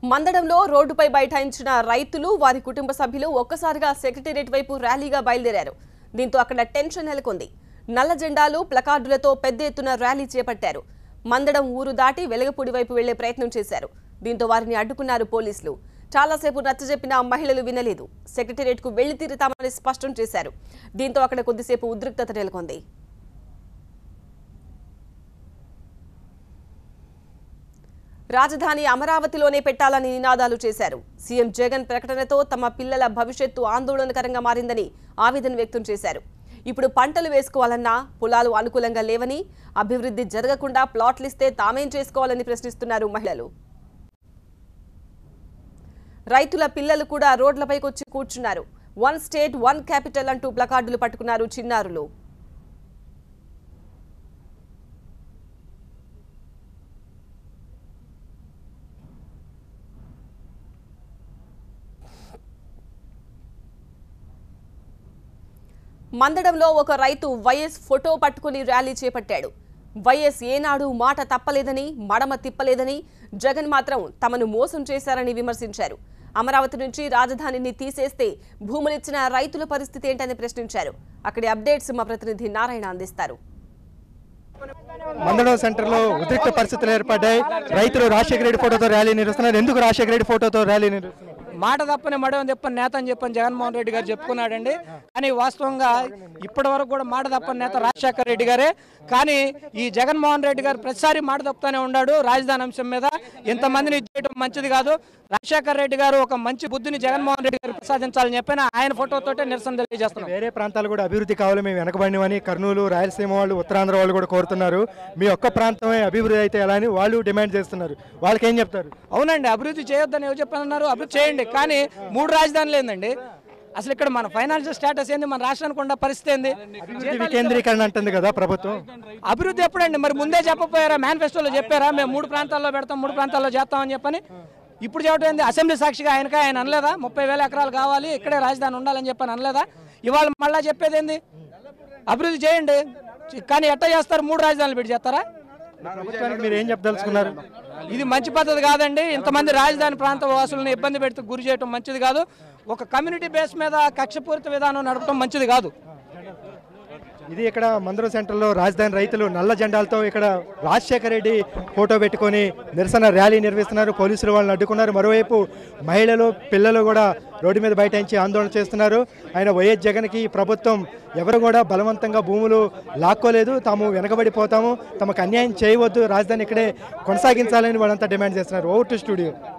మందడంలో రోడ్డుపై బైఠాయించిన రైతులు వారి కుటుంబ సభ్యులు ఒక్కసారిగా సెక్రటేరియట్ వైపు ర్యాలీగా బయలుదేరారు దీంతో అక్కడ టెన్షన్ నెలకొంది నల్ల జెండాలు ప్లకార్డులతో పెద్ద ఎత్తున ర్యాలీ చేపట్టారు మందడం ఊరు దాటి వెలగపూడి వైపు వెళ్లే ప్రయత్నం చేశారు దీంతో వారిని అడ్డుకున్నారు పోలీసులు చాలాసేపు నచ్చజెప్పిన మహిళలు వినలేదు సెక్రటేరియట్కు వెళ్లి తీరుతామని స్పష్టం చేశారు దీంతో అక్కడ కొద్దిసేపు ఉద్రిక్తత నెలకొంది రాజధాని అమరావతిలోనే పెట్టాలని నినాదాలు చేశారు సీఎం జగన్ ప్రకటనతో తమ పిల్లల భవిష్యత్తు ఆందోళనకరంగా మారిందని ఆవేదన వ్యక్తం చేశారు ఇప్పుడు పంటలు వేసుకోవాలన్నా పొలాలు అనుకూలంగా లేవని అభివృద్ధి జరగకుండా ప్లాట్లిస్తే తామేం చేసుకోవాలని ప్రశ్నిస్తున్నారు మహిళలు రైతుల పిల్లలు కూడా రోడ్లపైకి వచ్చి కూర్చున్నారు వన్ స్టేట్ వన్ క్యాపిటల్ అంటూ ప్లకార్డులు పట్టుకున్నారు చిన్నారులు మందడంలో ఒక రైతు వైఎస్ ఫోటో పట్టుకుని ర్యాలీ చేపట్టాడు వైఎస్ ఏనాడు మాట తప్పలేదని మడమ తిప్పలేదని జగన్ మాత్రం తమను మోసం చేశారని విమర్శించారు అమరావతి నుంచి రాజధానిని తీసేస్తే భూములిచ్చిన రైతుల పరిస్థితి ఏంటని ప్రశ్నించారు అక్కడి అప్డేట్స్ మా ప్రతినిధి నారాయణ అందిస్తారు మందడం సెంటర్ లో ఉద్రిక్త పరిస్థితులు ఏర్పడ్డాయి రైతులు రాజశేఖర రెడ్డి ఫోటోతో ర్యాలీ నిర్వహిస్తున్నారు ఎందుకు రాజశేఖర రెడ్డి ఫోటోతో ర్యాలీ నిర్వహిస్తున్నారు మాట తప్పని మడవని చెప్పని నేత అని చెప్పని జగన్మోహన్ రెడ్డి గారు చెప్పుకున్నాడండి కానీ వాస్తవంగా ఇప్పటి వరకు కూడా మాట తప్పని నేత రాజశేఖర రెడ్డి గారే కానీ ఈ జగన్మోహన్ రెడ్డి గారు ప్రతిసారి మాట తప్పుతూనే ఉన్నాడు రాజధాని అంశం మీద ఇంతమందిని ఇది చేయడం మంచిది కాదు రాజశేఖర రెడ్డి గారు ఒక మంచి బుద్ధిని జగన్మోహన్ రెడ్డి గారు ప్రసాదించాలని చెప్పిన ఆయన ఫోటోతోటే నిరసన తెలియజేస్తున్నాం వేరే ప్రాంతాలు కూడా అభివృద్ధి కావాలి మేము వెనకబడినవని కర్నూలు రాయలసీమ వాళ్ళు ఉత్తరాంధ్ర వాళ్ళు కూడా కోరుతున్నారు మీ ఒక్క ప్రాంతమే అభివృద్ధి అయితే ఎలా అని వాళ్ళు డిమాండ్ చేస్తున్నారు వాళ్ళకి ఏం చెప్తారు అవునండి అభివృద్ధి చేయొద్దని ఎవరు చెప్పన్నారు అభివృద్ధి చేయండి కానీ మూడు రాజధానులు ఏందండి అసలు ఇక్కడ మన ఫైనాన్షియల్ స్టేటస్ ఏంది మన రాష్ట్రానికి ఉన్న పరిస్థితి ఏంది అభివృద్ధి వికేంద్రీకరణ అంటుంది కదా ప్రభుత్వం అభివృద్ధి ఎప్పుడండి మరి ముందే చెప్పపోయారా మేనిఫెస్టోలో చెప్పారా మేము మూడు ప్రాంతాల్లో పెడతాం మూడు ప్రాంతాల్లో చేస్తామని చెప్పని ఇప్పుడు చెప్పడం ఏంది అసెంబ్లీ సాక్షిగా ఆయనక ఆయన అనలేదా ముప్పై వేల ఎకరాలు కావాలి ఇక్కడే రాజధాని ఉండాలని చెప్పని అనలేదా ఇవాళ మళ్ళా చెప్పేది ఏంది అభివృద్ధి చేయండి కానీ ఎట్ట చేస్తారు మూడు రాజధానులు పెట్టి చేస్తారా ప్రభుత్వానికి మీరు ఏం చెప్పదలుచుకున్నారు ఇది మంచి పద్ధతి కాదండి ఇంతమంది రాజధాని ప్రాంత వాసులను ఇబ్బంది పెడుతూ గురి చేయడం మంచిది కాదు ఒక కమ్యూనిటీ బేస్ మీద కక్షపూరిత విధానం నడపడం మంచిది కాదు ఇది ఇక్కడ మందరం సెంటర్లో రాజధాని రైతులు నల్ల జెండాలతో ఇక్కడ రాజశేఖర రెడ్డి ఫోటో పెట్టుకొని నిరసన ర్యాలీ నిర్వహిస్తున్నారు పోలీసులు వాళ్ళని అడ్డుకున్నారు మరోవైపు మహిళలు పిల్లలు కూడా రోడ్డు మీద బైఠాయించి ఆందోళన చేస్తున్నారు ఆయన వైఎస్ జగన్కి ఈ ప్రభుత్వం ఎవరు కూడా బలవంతంగా భూములు లాక్కోలేదు తాము వెనకబడిపోతాము తమకు అన్యాయం చేయవద్దు రాజధాని ఇక్కడే కొనసాగించాలని వాళ్ళంతా డిమాండ్ చేస్తున్నారు ఓవర్ టు స్టూడియో